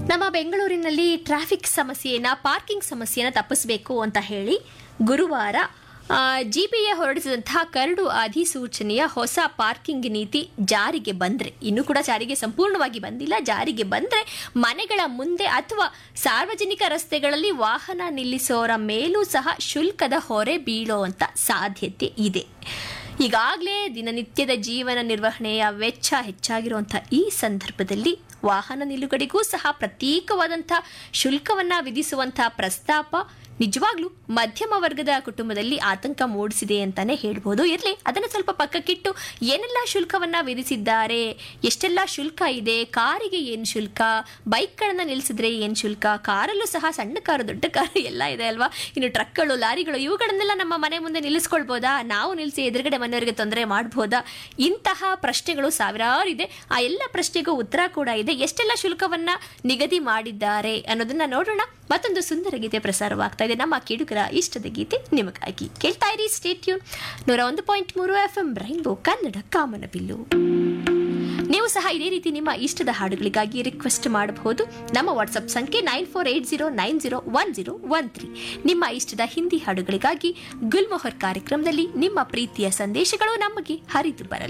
ನಮ್ಮ ಬೆಂಗಳೂರಿನಲ್ಲಿ ಟ್ರಾಫಿಕ್ ಸಮಸ್ಯೆಯನ್ನ ಪಾರ್ಕಿಂಗ್ ಸಮಸ್ಯೆಯನ್ನ ತಪ್ಪಿಸಬೇಕು ಅಂತ ಹೇಳಿ ಗುರುವಾರ ಜಿಬಿಎ ಹೊರಡಿಸಿದಂತಹ ಕರಡು ಅಧಿಸೂಚನೆಯ ಹೊಸ ಪಾರ್ಕಿಂಗ್ ನೀತಿ ಜಾರಿಗೆ ಬಂದ್ರೆ ಇನ್ನೂ ಕೂಡ ಜಾರಿಗೆ ಸಂಪೂರ್ಣವಾಗಿ ಬಂದಿಲ್ಲ ಜಾರಿಗೆ ಬಂದ್ರೆ ಮನೆಗಳ ಮುಂದೆ ಅಥವಾ ಸಾರ್ವಜನಿಕ ರಸ್ತೆಗಳಲ್ಲಿ ವಾಹನ ನಿಲ್ಲಿಸೋರ ಮೇಲೂ ಸಹ ಶುಲ್ಕದ ಹೊರೆ ಬೀಳುವಂತ ಸಾಧ್ಯತೆ ಇದೆ ಈಗಾಗಲೇ ದಿನನಿತ್ಯದ ಜೀವನ ನಿರ್ವಹಣೆಯ ವೆಚ್ಚ ಹೆಚ್ಚಾಗಿರುವಂತಹ ಈ ಸಂದರ್ಭದಲ್ಲಿ ವಾಹನ ನಿಲುಗಡೆಗೂ ಸಹ ಪ್ರತ್ಯೇಕವಾದಂಥ ಶುಲ್ಕವನ್ನ ವಿಧಿಸುವಂತಹ ಪ್ರಸ್ತಾಪ ನಿಜವಾಗ್ಲೂ ಮಧ್ಯಮ ವರ್ಗದ ಕುಟುಂಬದಲ್ಲಿ ಆತಂಕ ಮೂಡಿಸಿದೆ ಅಂತಾನೆ ಹೇಳ್ಬೋದು ಇರಲಿ ಅದನ್ನು ಸ್ವಲ್ಪ ಪಕ್ಕಕ್ಕಿಟ್ಟು ಏನೆಲ್ಲ ಶುಲ್ಕವನ್ನ ವಿಧಿಸಿದ್ದಾರೆ ಎಷ್ಟೆಲ್ಲ ಶುಲ್ಕ ಇದೆ ಕಾರಿಗೆ ಏನು ಶುಲ್ಕ ಬೈಕ್ಗಳನ್ನ ನಿಲ್ಲಿಸಿದ್ರೆ ಏನು ಶುಲ್ಕ ಕಾರಲ್ಲೂ ಸಹ ಸಣ್ಣ ಕಾರು ದೊಡ್ಡ ಕಾರು ಎಲ್ಲ ಇದೆ ಅಲ್ವಾ ಇನ್ನು ಟ್ರಕ್ಗಳು ಲಾರಿಗಳು ಇವುಗಳನ್ನೆಲ್ಲ ನಮ್ಮ ಮನೆ ಮುಂದೆ ನಿಲ್ಲಿಸ್ಕೊಳ್ಬೋದಾ ನಾವು ನಿಲ್ಲಿಸಿ ಎದುರುಗಡೆ ಮನೆಯವರಿಗೆ ತೊಂದರೆ ಮಾಡ್ಬೋದಾ ಇಂತಹ ಪ್ರಶ್ನೆಗಳು ಸಾವಿರಾರು ಇದೆ ಆ ಎಲ್ಲ ಪ್ರಶ್ನೆಗೂ ಉತ್ತರ ಕೂಡ ಇದೆ ಎಷ್ಟೆಲ್ಲ ಶುಲ್ಕವನ್ನ ನಿಗದಿ ಮಾಡಿದ್ದಾರೆ ಅನ್ನೋದನ್ನ ನೋಡೋಣ ಮತ್ತೊಂದು ಸುಂದರ ಗೀತೆ ಪ್ರಸಾರವಾಗ್ತಾ ಇದೆ ನಮ್ಮ ಕಿಡುಕರ ಇಷ್ಟದ ಗೀತೆ ನಿಮಗಾಗಿ ಕೇಳ್ತಾ ಇರಿ ಸ್ಟೇಟ್ಯೂನ್ ನೂರ ಒಂದು ಪಾಯಿಂಟ್ ಮೂರು ಎಫ್ ಎಂ ರೈನ್ಬೋ ಕನ್ನಡ ಕಾಮನಬಿಲ್ಲು ನೀವು ಸಹ ಇದೇ ರೀತಿ ನಿಮ್ಮ ಇಷ್ಟದ ಹಾಡುಗಳಿಗಾಗಿ ರಿಕ್ವೆಸ್ಟ್ ಮಾಡಬಹುದು ನಮ್ಮ ವಾಟ್ಸ್ಆಪ್ ಸಂಖ್ಯೆ nine four eight zero nine zero one zero one three ನಿಮ್ಮ ಇಷ್ಟದ ಹಿಂದಿ ಹಾಡುಗಳಿಗಾಗಿ ಗುಲ್ಮೊಹರ್ ಕಾರ್ಯಕ್ರಮದಲ್ಲಿ ನಿಮ್ಮ ಪ್ರೀತಿಯ ಸಂದೇಶಗಳು ನಮಗೆ ಹರಿದು ಬರಲಿ